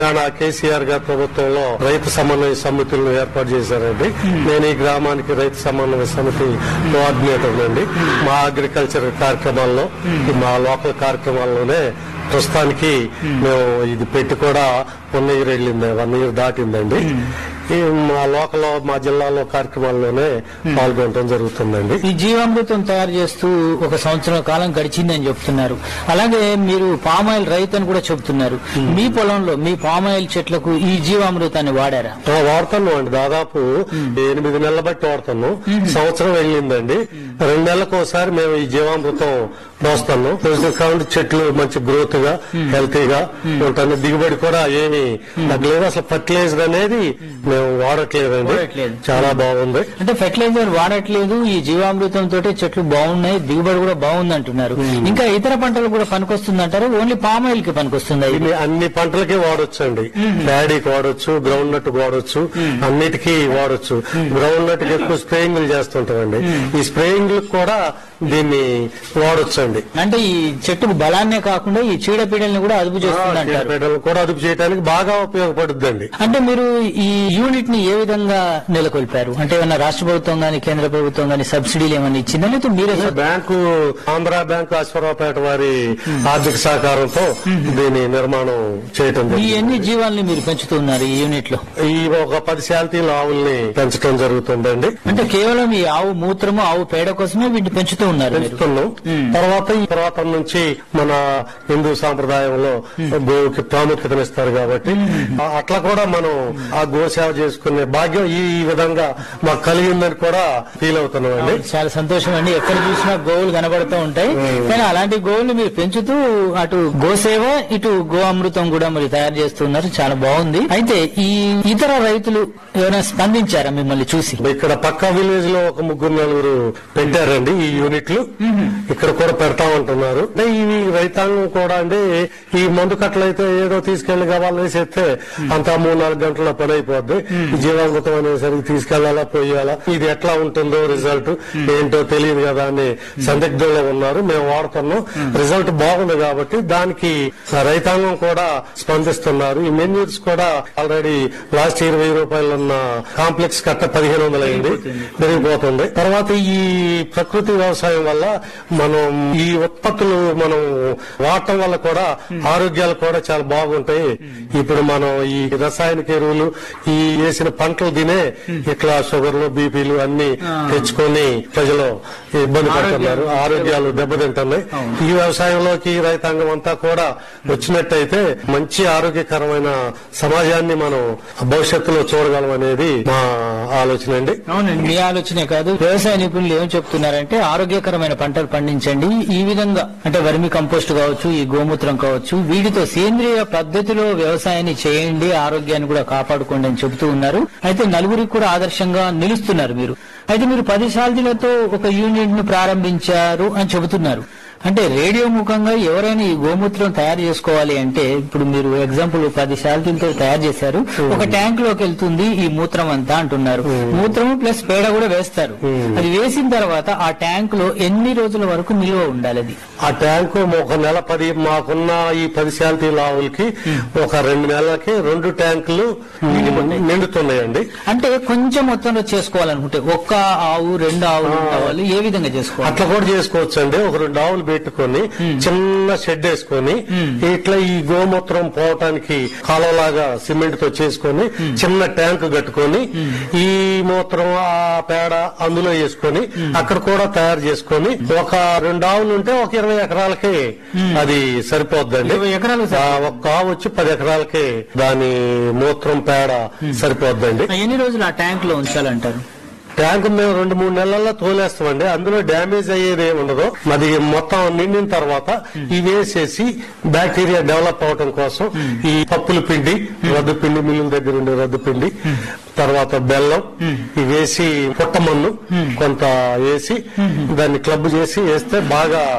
తెలంగాణ కేసీఆర్ గారి ప్రభుత్వంలో రైతు సమన్వయ సమితులను ఏర్పాటు చేశారండి నేను ఈ గ్రామానికి రైతు సమన్వయ సమితి కోఆర్డినేటర్ అండి మా అగ్రికల్చర్ కార్యక్రమాల్లో ఈ మా లోకల్ కార్యక్రమాల్లోనే ప్రస్తుతానికి మేము ఇది పెట్టి కూడా వన్ ఇయర్ వెళ్ళింది వన్ ఇయర్ దాటిందండి ఈ మా లోకల్ మా జిల్లాలో కార్యక్రమాల్లోనే పాల్గొనడం జరుగుతుందండి ఈ జీవామృతం తయారు చేస్తూ ఒక సంవత్సరం కాలం గడిచిందని చెప్తున్నారు అలాగే మీరు పామాయిల్ రైతు అని కూడా చెప్తున్నారు మీ పొలంలో మీ పామాయిల్ చెట్లకు ఈ జీవామృతాన్ని వాడారా ఆ, వాడుతున్నాం అండి దాదాపు ఎనిమిది నెలల బట్టి వాడుతున్నాం సంవత్సరం వెళ్ళిందండి రెండు నెలలకు ఒకసారి మేము ఈ జీవామృతం పోస్తున్నాం కాబట్టి చెట్లు మంచి గ్రోత్ గా హెల్తీగా ఉంటుంది దిగుబడి కూడా ఏమి తగ్గలేదు అసలు ఫర్టిలైజర్ అనేది మేము వాడట్లేదండి వాడట్లేదు. చాలా బాగుంది అంటే ఫెర్టిలైజర్ వాడట్లేదు ఈ జీవామృతం తోటి చెట్లు బాగున్నాయి దిగుబడి కూడా బాగుంది అంటున్నారు ఇంకా ఇతర పంటలు కూడా పనికొస్తుంది అంటారు ఓన్లీ పామాయిల్ కి పనికొస్తుందా ఇది ఇది అన్ని పంటలకి వాడొచ్చు అండి ప్యాడీకి వాడొచ్చు గ్రౌండ్ నట్ వాడొచ్చు అన్నిటికీ వాడొచ్చు గ్రౌండ్ నట్ ఎక్కువ స్ప్రేయింగ్లు చేస్తుంటామండి ఈ స్ప్రేయింగ్ కూడా దీన్ని వాడొచ్చు అండి అంటే ఈ చెట్టుకు బలాన్నే కాకుండా ఈ చీడపీడల్ని కూడా అదుపు చేస్తుంది అంటారు చీడపీడలను కూడా అదుపు చేయడానికి బాగా ఉపయోగపడుద్దండి అంటే మీరు ఈ యూనిట్ ని ఏ విధంగా నెలకొల్పారు అంటే ఏమన్నా రాష్ట్ర ప్రభుత్వం గాని కేంద్ర ప్రభుత్వం గాని సబ్సిడీలు ఏమన్నా ఇచ్చిందా లేకపోతే మీరే సొ- బ్యాంకు ఆంధ్ర బ్యాంకు అశ్వరావుపేట వారి ఆర్థిక సహకారంతో దీని నిర్మాణం చేయటం ఈ జరిగింది. ఎన్ని జీవాల్ని మీరు పెంచుతున్నారు ఈ యూనిట్ లో ఈ ఒక పది శాలతీల ఆవుల్ని పెంచడం జరుగుతుందండి అంటే కేవలం ఈ ఆవు మూత్రము ఆవు పేడ కోసమే వీటిని పెంచుతూ ఉన్నారు మీరు పెంచుతున్నాం తర్వాత ఈ పురాతన నుంచి మన హిందూ సాంప్రదాయంలో గోవుకి ప్రాముఖ్యతనిస్తారు కాబట్టి ఆ- అట్లా కూడా మనం ఆ గోసేవ చేసుకునే భాగ్యం ఈ ఈ విధంగా మాకు కలిగిందని కూడా ఫీల్ అవుతున్నాం అండి చాలా సంతోషం అండి ఎక్కడ చూసినా గోవులు కనబడుతూ ఉంటాయి కానీ అలాంటి గోవుల్ని మీరు పెంచుతూ అటు గోసేవ ఇటు గో అమృతం కూడా మరి తయారు చేస్తున్నారు చాలా బాగుంది అయితే ఈ ఇతర రైతులు ఎవరైనా స్పందించారా మిమ్మల్ని చూసి ఇక్కడ పక్క విలేజ్ లో ఒక ముగ్గురు నలుగురు పెట్టారండి ఈ యూనిట్లు ఇక్కడ కూడా పెడతామంటున్నారు అంటే ఈ రైతాంగం కూడా అండి ఈ మందు కట్టలు అయితే ఏదో తీసుకెళ్లి కావాలని చెప్తే అంతా మూడు నాలుగు గంటల పని అయిపోద్ది ఈ జీవామృతం అనేసరికి తీసుకెళ్లాలా పోయాలా ఇది ఎట్లా ఉంటుందో రిజల్ట్ ఏంటో తెలియదు కదా అని సందిగ్ధంలో ఉన్నారు మేము వాడుతున్నాం రిజల్ట్ బాగుంది కాబట్టి దానికి రైతాంగం కూడా స్పందిస్తున్నారు ఈ మెన్యూర్స్ కూడా ఆల్రెడీ లాస్ట్ ఇరవై రూపాయలు ఉన్న కాంప్లెక్స్ కట్ట పదిహేను వందలు అయింది పెరిగిపోతుంది తర్వాత ఈ ప్రకృతి వ్యవసాయం వల్ల మనం ఈ ఉత్పత్తులు మనం వాడటం వల్ల కూడా ఆరోగ్యాలు కూడా చాలా బాగుంటాయి ఇప్పుడు మనం ఈ రసాయనిక ఎరువులు ఈ వేసిన పంటలు తినే ఇట్లా షుగర్లు బీపీలు అన్ని తెచ్చుకొని ప్రజలు ఇబ్బంది పడుతున్నారు ఆరోగ్యాలు దెబ్బతింటున్నాయి ఈ వ్యవసాయంలోకి రైతాంగం అంతా కూడా వచ్చినట్టయితే మంచి ఆరోగ్యకరమైన సమాజాన్ని మనం భవిష్యత్తులో చూడగలం అనేది మా ఆలోచన అండి అవునండి మీ ఆలోచనే కాదు వ్యవసాయ నిపుణులు ఏం చెప్తున్నారంటే ఆరోగ్యకరమైన పంటలు పండించండి ఈ విధంగా అంటే వర్మి కంపోస్ట్ కావచ్చు ఈ గోమూత్రం కావచ్చు వీటితో సేంద్రియ పద్ధతిలో వ్యవసాయాన్ని చేయండి ఆరోగ్యాన్ని కూడా కాపాడుకోండి అని చెబుతూ ఉన్నారు అయితే నలుగురికి కూడా ఆదర్శంగా నిలుస్తున్నారు మీరు అయితే మీరు పది సాలజీలతో ఒక యూనిట్ ను ప్రారంభించారు అని చెబుతున్నారు అంటే రేడియో ముఖంగా ఎవరైనా ఈ గోమూత్రం తయారు చేసుకోవాలి అంటే ఇప్పుడు మీరు ఎగ్జాంపుల్ పది శాలతీలతో తయారు చేశారు ఒక ట్యాంక్ లోకి వెళ్తుంది ఈ మూత్రం అంతా అంటున్నారు మూత్రము ప్లస్ పేడ కూడా వేస్తారు అది వేసిన తర్వాత ఆ ట్యాంక్ లో ఎన్ని రోజుల వరకు నిల్వ ఉండాలి అది ఆ ట్యాంకు ఒక నెల పది మాకున్న ఈ పది శాలతీల ఆవులకి ఒక రెండు నెలలకి రెండు ట్యాంకులు నిండుతున్నాయండి అంటే కొంచెం మొత్తంలో చేసుకోవాలనుకుంటే ఒక్క ఆవు రెండు ఆవులు ఉన్న వాళ్ళు ఏ విధంగా చేసుకోవాలి అట్లా కూడా చేసుకోవచ్చు అండి ఒక రెండు ఆవులు పెట్టుకొని చిన్న షెడ్ వేసుకొని ఇట్లా ఈ గోమూత్రం పోవటానికి కాలువలాగా సిమెంట్ తో చేసుకొని చిన్న ట్యాంక్ కట్టుకొని ఈ మూత్రం ఆ పేడ అందులో వేసుకొని అక్కడ కూడా తయారు చేసుకొని ఒక రెండు ఆవులు ఉంటే ఒక ఇరవై ఎకరాలకి అది సరిపోద్దండి ఇరవై ఎకరాలు ఆ, ఒక్క ఆవు వచ్చి పది ఎకరాలకి దాని మూత్రం పేడ సరిపోద్దండి ఎన్ని రోజులు ఆ ట్యాంక్ లో ఉంచాలంటారు ట్యాంక్ మేము రెండు మూడు నెలల్లో తోలేస్తామండి అందులో డ్యామేజ్ అయ్యేది ఏమి ఉండదు అది మొత్తం నిండిన తర్వాత ఇవి వేసేసి బ్యాక్టీరియా డెవలప్ అవటం కోసం ఈ పప్పుల పిండి రద్దు పిండి మిల్లుల దగ్గర ఉండే రద్దు పిండి తర్వాత బెల్లం ఇవి వేసి పుట్టమన్ను కొంత వేసి దాన్ని క్లబ్ చేసి వేస్తే బాగా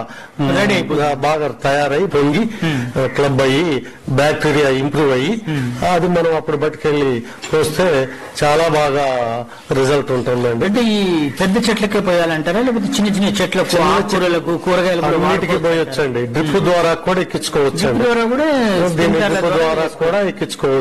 రెడీ అయిపోతుంది ఆ, బాగా తయారై పొంగి ఆ, క్లబ్ అయ్యి బ్యాక్టీరియా ఇంప్రూవ్ అయ్యి అది మనం అప్పుడు బట్టుకెళ్ళి పోస్తే చాలా బాగా రిజల్ట్ ఉంటుందండి అంటే ఈ పెద్ద చెట్లకే పోయాలంటారా లేకపోతే చిన్న చిన్న చెట్లకు చిన్న చె- ఆకుకూరలకు కూరగాయలకు కూడా అన్నిటికీ వాడుకోవచ్చా? పోయొచ్చండి డ్రిప్ ద్వారా కూడా ఎక్కించుకోవచ్చండి ద్వారా కూడా దీని స్ప్రింక్లర్ల డ్రిప్ ద్వారా ద్వారా కూడా ఎక్కించుకోవచ్చు